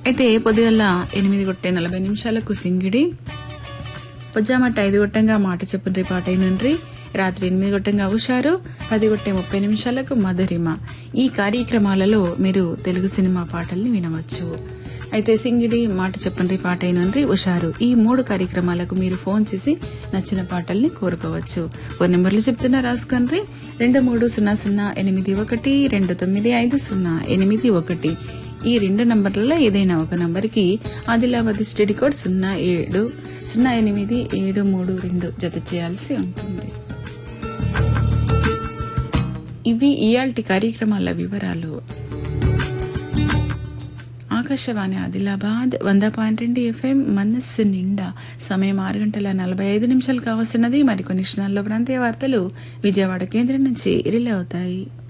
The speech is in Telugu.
అయితే పొద్దుగల ఎనిమిది కొట్టే నలభై నిమిషాలకు సింగిడి పొజ్జామట్ట ఐదు గొట్టంగా మాట చెప్పుండ్రి పాట అయినండ్రి రాత్రి ఎనిమిది గొట్టంగా ఉషారు పది గొట్టే ముప్పై నిమిషాలకు మధురిమ ఈ కార్యక్రమాలలో మీరు తెలుగు సినిమా పాటల్ని వినవచ్చు అయితే సింగిడి మాట చెప్పండి పాట అయినండ్రి ఉషారు ఈ మూడు కార్యక్రమాలకు మీరు ఫోన్ చేసి నచ్చిన పాటల్ని కోరుకోవచ్చు ఫోన్ నెంబర్లు చెప్తున్నా రాసుకోండి రెండు మూడు సున్నా సున్నా ఎనిమిది ఒకటి రెండు తొమ్మిది ఐదు సున్నా ఎనిమిది ఒకటి ఈ రెండు నంబర్లలో ఏదైనా ఒక నంబర్కి ఆదిలాబాద్ స్టడీ కోడ్ సున్నా ఏడు సున్నా ఎనిమిది ఏడు మూడు రెండు జత చేయాల్సి ఉంటుంది ఇవి ఇయాల్టి కార్యక్రమాల వివరాలు ఆకాశవాణి ఆదిలాబాద్ వంద పాయింట్ రెండు ఎఫ్ఎం మనస్సు నిండా సమయం ఆరు గంటల నలభై ఐదు నిమిషాలు కావస్తున్నది మరికొన్ని క్షణాల్లో ప్రాంతీయ వార్తలు విజయవాడ కేంద్రం నుంచి రిలే అవుతాయి